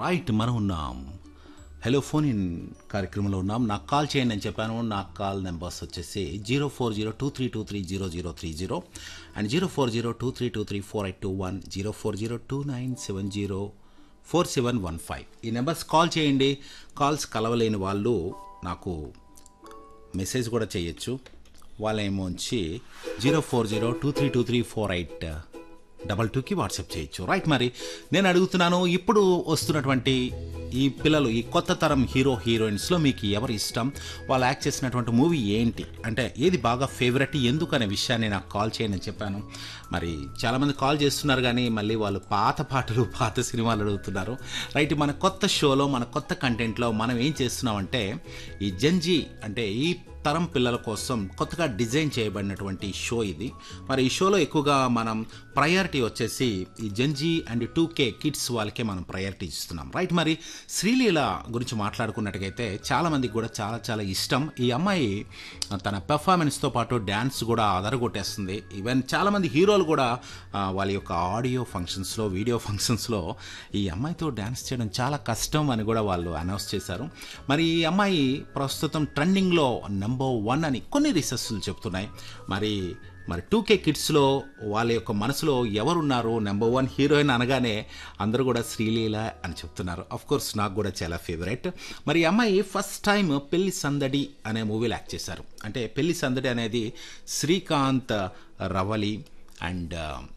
right మనం ఉన్నాం hello phone in కార్యక్రమంలో ఉన్నాం నాకు కాల్ చేయండి అని చెప్పాను నాకు కాల్ నెంబర్స్ వచ్చేసి zero four zero two three two three zero zero three zero and zero four zero two three two three four eight two one zero four zero two nine seven zero four seven one five ఈ numbers call చేయండి calls కలవలేని వాళ్ళు నాకు message కూడా చేయొచ్చు వాళ్ళేమో వచ్చి zero four zero two three two three four eight double టూకి వాట్సాప్ చేయొచ్చు రైట్ మరి నేను అడుగుతున్నాను ఇప్పుడు వస్తున్నటువంటి ఈ పిల్లలు ఈ కొత్త తరం హీరో హీరోయిన్స్లో మీకు ఎవరు ఇష్టం వాళ్ళు యాక్ట్ చేసినటువంటి మూవీ ఏంటి అంటే ఏది బాగా ఫేవరెట్ ఎందుకు అనే విషయాన్ని నాకు కాల్ చేయని చెప్పాను మరి చాలామంది కాల్ చేస్తున్నారు కానీ మళ్ళీ వాళ్ళు పాత పాటలు పాత సినిమాలు అడుగుతున్నారు రైట్ మన కొత్త షోలో మన కొత్త కంటెంట్లో మనం ఏం చేస్తున్నామంటే ఈ జంజీ అంటే ఈ తరం పిల్లల కోసం కొత్తగా డిజైన్ చేయబడినటువంటి షో ఇది మరి ఈ షోలో ఎక్కువగా మనం ప్రయారిటీ వచ్చేసి ఈ Gen Z and two K kids వాళ్ళకే మనం ప్రయారిటీ ఇస్తున్నాం రైట్ మరి శ్రీలీల గురించి మాట్లాడుకున్నట్టుగైతే చాలామందికి కూడా చాలా చాలా ఇష్టం ఈ అమ్మాయి తన పెర్ఫార్మెన్స్తో పాటు డ్యాన్స్ కూడా అదరగొట్టేస్తుంది ఈవెన్ చాలామంది హీరోలు కూడా ఆ, వాళ్ళ యొక్క ఆడియో ఫంక్షన్స్లో వీడియో ఫంక్షన్స్లో ఈ అమ్మాయితో డ్యాన్స్ చేయడం చాలా కష్టం అని కూడా వాళ్ళు అనౌన్స్ చేశారు మరి ఈ అమ్మాయి ప్రస్తుతం ట్రెండింగ్లో నెంబర్ వన్ అని కొన్ని రీసెర్చ్లు చెప్తున్నాయి మరి మరి టూ కే కిడ్స్లో వాళ్ళ యొక్క మనసులో ఎవరున్నారు నెంబర్ వన్ హీరోయిన్ అనగానే అందరూ కూడా శ్రీలీల అని చెప్తున్నారు అఫ్ కోర్స్ నాకు కూడా చాలా ఫేవరెట్ మరి ఈ అమ్మాయి ఫస్ట్ టైం పెళ్లి సందడి అనే మూవీలో యాక్ట్ చేశారు అంటే పెళ్లి సందడి అనేది శ్రీకాంత్ రవలి అండ్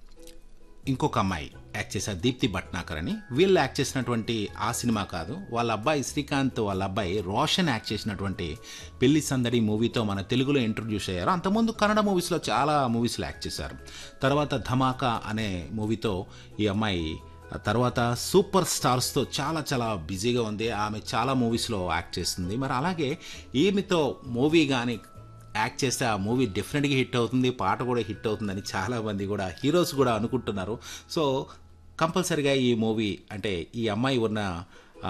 ఇంకొక అమ్మాయి యాక్ట్ చేశారు దీప్తి భట్నాకర్ అని వీళ్ళు యాక్ట్ చేసినటువంటి ఆ సినిమా కాదు వాళ్ళ అబ్బాయి శ్రీకాంత్ వాళ్ళ అబ్బాయి రోషన్ యాక్ట్ చేసినటువంటి పెళ్లి సందడి మూవీతో మన తెలుగులో ఇంట్రొడ్యూస్ అయ్యారు అంతకుముందు కన్నడ మూవీస్లో చాలా మూవీస్లో యాక్ట్ చేశారు తర్వాత ధమాకా అనే మూవీతో ఈ అమ్మాయి తర్వాత సూపర్ స్టార్స్తో చాలా చాలా బిజీగా ఉంది ఆమె చాలా మూవీస్లో యాక్ట్ చేస్తుంది మరి అలాగే ఈమెతో మూవీ కానీ యాక్ట్ చేస్తే ఆ మూవీ డెఫినెట్గా హిట్ అవుతుంది పాట కూడా హిట్ అవుతుందని చాలామంది కూడా హీరోస్ కూడా అనుకుంటున్నారు సో కంపల్సరిగా ఈ మూవీ అంటే ఈ అమ్మాయి ఉన్న ఆ,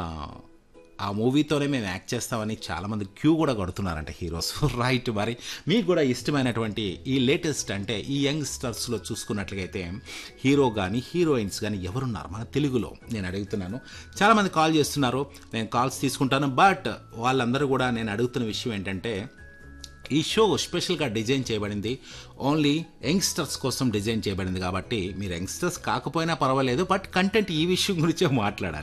ఆ మూవీతోనే మేము యాక్ట్ చేస్తామని చాలామంది క్యూ కూడా కొడుతున్నారంట హీరోస్ రైట్ మరి మీకు కూడా ఇష్టమైనటువంటి ఈ లేటెస్ట్ అంటే ఈ యంగ్స్టర్స్లో చూసుకున్నట్లయితే హీరో కానీ హీరోయిన్స్ కానీ ఎవరున్నారు మన తెలుగులో నేను అడుగుతున్నాను చాలామంది కాల్ చేస్తున్నారు నేను కాల్స్ తీసుకుంటాను బట్ వాళ్ళందరూ కూడా నేను అడుగుతున్న విషయం ఏంటంటే ఈ షో స్పెషల్గా డిజైన్ చేయబడింది ఓన్లీ యంగ్స్టర్స్ కోసం డిజైన్ చేయబడింది కాబట్టి మీరు యంగ్స్టర్స్ కాకపోయినా పర్వాలేదు బట్ కంటెంట్ ఈ విషయం గురించే మాట్లాడాలి